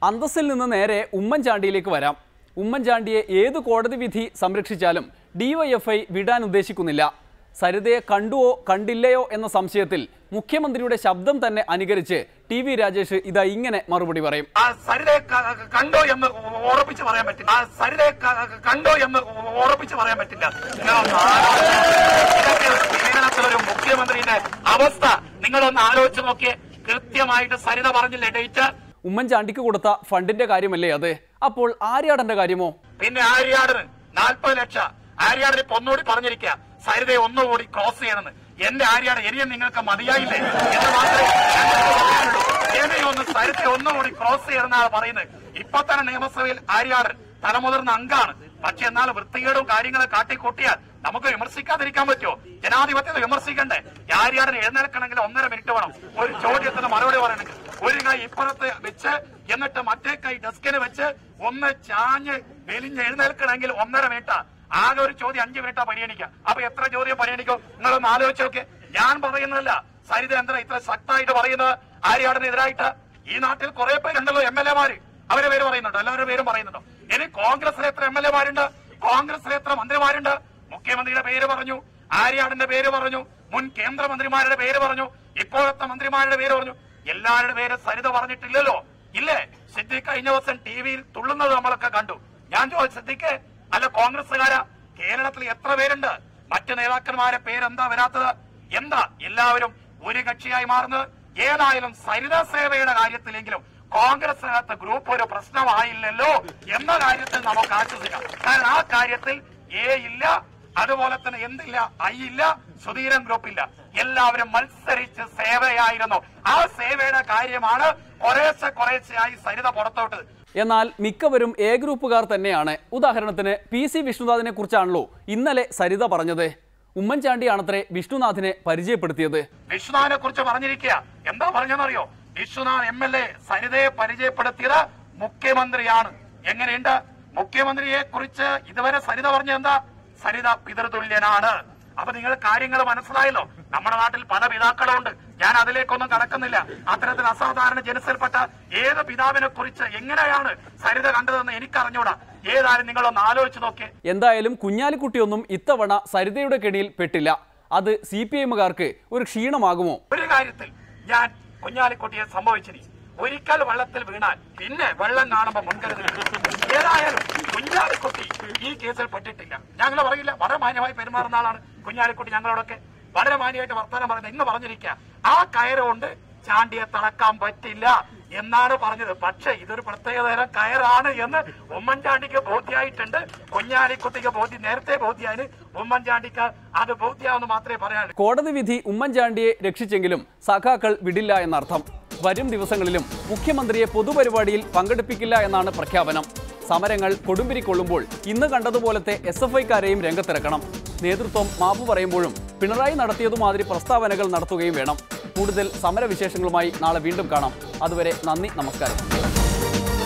അന്തസ്സിൽ നിന്ന് നേരെ ഉമ്മൻചാണ്ടിയിലേക്ക് വരാം ഉമ്മൻചാണ്ടിയെ ഏത് കോടതി വിധി സംരക്ഷിച്ചാലും ഡിവൈഎഫ്ഐ വിടാൻ ഉദ്ദേശിക്കുന്നില്ല സരിതയെ കണ്ടുവോ കണ്ടില്ലയോ എന്ന സംശയത്തിൽ മുഖ്യമന്ത്രിയുടെ ശബ്ദം തന്നെ അനുകരിച്ച് ടി വി രാജേഷ് ഇതാ ഇങ്ങനെ മറുപടി പറയും ആ സരിതയെ ക- ക- കണ്ടോ എന്ന് ഉറപ്പിച്ച് പറയാൻ പറ്റില്ല ആ സരിതയെ ക- ക- കണ്ടോ എന്ന് ഉറപ്പിച്ച് പറയാൻ പറ്റില്ല നിങ്ങളൊന്ന് ആലോചിച്ച് ഇതൊക്കെ കേരളത്തിലൊരു മുഖ്യമന്ത്രിയുടെ അവസ്ഥ നിങ്ങളൊന്ന് ആലോചിച്ച് നോക്കിയേ കൃത്യമായിട്ട് സരിത പറഞ്ഞില്ലേ ഡേറ്റ് ഉമ്മൻചാണ്ടിക്ക് കൊടുത്ത ഫണ്ടിന്റെ കാര്യമല്ലേ അത് അപ്പോൾ ആര്യാടന്റെ കാര്യമോ പിന്നെ ആര്യാടിന് നാൽപ്പത് ലക്ഷം ആര്യാടിന് ഇപ്പൊ ഒന്നുകൂടി പറഞ്ഞിരിക്കുക സരിതയെ ഒന്നുകൂടി ക്രോസ് ചെയ്യണമെന്ന് എന്റെ ആര്യാട് ഇനിയും നിങ്ങൾക്ക് മതിയായില്ലേ എന്ന് മാത്രമേ ഞങ്ങൾക്ക് പറയാനുള്ളൂ. ഇനിയും ഒന്ന് സരിതയെ ഒന്നുകൂടി ക്രോസ് ചെയ്യണമെന്നാണ് പറയുന്നത് ഇപ്പൊ തന്നെ നിയമസഭയിൽ ആര്യാട് തലമുതിർന്ന അംഗാണ് പക്ഷെ എന്നാൽ വൃത്തികേടും കാര്യങ്ങളും കാട്ടിക്കൂട്ടിയാൽ നമുക്ക് വിമർശിക്കാതിരിക്കാൻ പറ്റുമോ ജനാധിപത്യത്തെ വിമർശിക്കണ്ടേ ആര്യാടിന് എഴുന്നേൽക്കണമെങ്കിൽ ഒന്നര മിനിറ്റ് വേണം ഒരു ചോദ്യത്തിന് മറുപടി പറയണമെങ്കിൽ ഒരു കൈ ഇപ്പുറത്ത് വെച്ച് എന്നിട്ട് മറ്റേ കൈ ഡെസ്കിന് വെച്ച് ഒന്ന് ചാഞ്ഞ് വെലിഞ്ഞ് എഴുന്നേൽക്കണമെങ്കിൽ ഒന്നര മിനിറ്റാ ആകെ ഒരു ചോദ്യം അഞ്ച് മിനിറ്റാ പരിഗണിക്കുക അപ്പൊ എത്ര ചോദ്യം പരിഗണിക്കും നിങ്ങളൊന്ന് ആലോചിച്ച് നോക്കെ ഞാൻ പറയുന്നതല്ല സരിത എന്താ ഇത്ര ശക്തമായിട്ട് പറയുന്നത് ആര്യാടിനെതിരായിട്ട് ഈ നാട്ടിൽ കുറെ പേരുണ്ടല്ലോ എം എൽ എമാര് അവരെ പേര് പറയുന്നുണ്ടോ എല്ലാവരുടെ പേരും പറയുന്നുണ്ടോ ഇനി കോൺഗ്രസിലെ എത്ര എം എൽ എമാരുണ്ട് കോൺഗ്രസിലെ എത്ര മന്ത്രിമാരുണ്ട് മുഖ്യമന്ത്രിയുടെ പേര് പറഞ്ഞു ആര്യാടിന്റെ പേര് പറഞ്ഞു മുൻ കേന്ദ്രമന്ത്രിമാരുടെ പേര് പറഞ്ഞു ഇപ്പോഴത്തെ മന്ത്രിമാരുടെ പേര് പറഞ്ഞു എല്ലാവരുടെ പേര് സരിത പറഞ്ഞിട്ടില്ലല്ലോ ഇല്ലേ സിദ്ദിഖ് കഴിഞ്ഞ ദിവസം ടി വിയിൽ തുള്ളുന്നത് നമ്മളൊക്കെ കണ്ടു ഞാൻ ചോദിച്ചു സിദ്ദിഖ് അല്ല കോൺഗ്രസ്സുകാരാ കേരളത്തിൽ എത്ര പേരുണ്ട് മറ്റു നേതാക്കന്മാരെ പേരെന്താ വരാത്തത് എന്താ എല്ലാവരും ഒരു കക്ഷിയായി മാറുന്നത് ഏതായാലും സരിത സേവയുടെ കാര്യത്തിലെങ്കിലും കോൺഗ്രസിനകത്ത് ഗ്രൂപ്പ് ഒരു പ്രശ്നമായില്ലല്ലോ എന്ന കാര്യത്തിൽ നമുക്ക് ആശ്വസിക്കാം കാരണം ആ കാര്യത്തിൽ എ ഇല്ല അതുപോലെ തന്നെ എന്തില്ല ഐ ഇല്ല സുധീരൻ ഗ്രൂപ്പ് ഇല്ല എല്ലാവരും മത്സരിച്ച് സേവയായിരുന്നു ആ സേവയുടെ കാര്യമാണ് കുറേശ്ശെ കുറേശ്ശെയായി സരിത പുറത്തോട്ടത് എന്നാൽ മിക്കവരും എ ഗ്രൂപ്പുകാർ തന്നെയാണ് ഉദാഹരണത്തിന് പി സി വിഷ്ണുനാഥിനെ കുറിച്ചാണല്ലോ ഇന്നലെ സരിത പറഞ്ഞത് ഉമ്മൻചാണ്ടിയാണത്രേ വിഷ്ണുനാഥിനെ പരിചയപ്പെടുത്തിയത് വിശ്വനാഥിനെ കുറിച്ച് പറഞ്ഞിരിക്കുക എന്താ പറഞ്ഞെന്നറിയോ വിശ്വനാഥ് എം എൽ എ സരിതയെ പരിചയപ്പെടുത്തിയത് മുഖ്യമന്ത്രിയാണ് എങ്ങനെയുണ്ട് മുഖ്യമന്ത്രിയെ കുറിച്ച് ഇതുവരെ സരിത പറഞ്ഞ എന്താ സരിത പിതൃതുല്യനാണ് അപ്പൊ നിങ്ങൾ കാര്യങ്ങൾ മനസ്സിലായല്ലോ നമ്മുടെ നാട്ടിൽ പല പിതാക്കളും ഉണ്ട് ഞാൻ അതിലേക്കൊന്നും കടക്കുന്നില്ല അത്തരത്തിൽ അസാധാരണ ജനസിൽപ്പെട്ട ഏത് പിതാവിനെ കുറിച്ച് എങ്ങനെയാണ് സരിത കണ്ടതെന്ന് എനിക്കറിഞ്ഞൂടാ ഏതായാലും നിങ്ങളൊന്ന് ആലോചിച്ച് നോക്കിയേ എന്തായാലും കുഞ്ഞാലിക്കുട്ടിയൊന്നും ഇത്തവണ സരിതയുടെ കെണിയിൽ പെട്ടില്ല അത് സി പി എമ്മുകാർക്ക് ഒരു ക്ഷീണമാകുമോ ഒരു കാര്യത്തിൽ ഞാൻ കുഞ്ഞാലിക്കുട്ടിയെ സംഭവിച്ചിരി ഒരിക്കൽ വെള്ളത്തിൽ വീണാൽ പിന്നെ വെള്ളം കാണുമ്പോ മുൻകരുതൽ ഏതായാലും കുഞ്ഞാലിക്കുട്ടി ഈ കേസിൽ പെട്ടിട്ടില്ല ഞങ്ങൾ പറയില്ല വളരെ മാന്യമായി പെരുമാറുന്ന ആളാണ് കുഞ്ഞാലിക്കുട്ടി ഞങ്ങളോടൊക്കെ വളരെ മാന്യമായിട്ട് വർത്തമാനം പറയുന്നത് ഇന്ന് പറഞ്ഞിരിക്കുക ആ കയറ് കൊണ്ട് ചാണ്ടിയെ തളക്കാൻ പറ്റില്ല എന്നാണ് പറഞ്ഞത് പക്ഷെ ഇതൊരു പ്രത്യേകതരം കയറാണ് എന്ന് ഉമ്മൻചാണ്ടിക്ക് ബോധ്യമായിട്ടുണ്ട് കുഞ്ഞാലിക്കുട്ടിക്ക് ബോധ്യം നേരത്തെ ബോധ്യാന് ഉമ്മൻചാണ്ടിക്ക് അത് ബോധ്യാവെന്ന് മാത്രമേ പറയാനുള്ളൂ കോടതി വിധി ഉമ്മൻചാണ്ടിയെ രക്ഷിച്ചെങ്കിലും സഖാക്കൾ വിടില്ല എന്നർത്ഥം വരും ദിവസങ്ങളിലും മുഖ്യമന്ത്രിയെ പൊതുപരിപാടിയിൽ പങ്കെടുപ്പിക്കില്ല എന്നാണ് പ്രഖ്യാപനം സമരങ്ങൾ കൊടുമ്പിരിക്കൊള്ളുമ്പോൾ ഇന്ന് കണ്ടതുപോലത്തെ എസ് എഫ് ഐക്കാരെയും രംഗത്തിറക്കണം നേതൃത്വം മാപ്പ് പറയുമ്പോഴും പിണറായി നടത്തിയതുമാതിരി പ്രസ്താവനകൾ നടത്തുകയും വേണം കൂടുതൽ സമരവിശേഷങ്ങളുമായി നാളെ വീണ്ടും കാണാം അതുവരെ നന്ദി നമസ്കാരം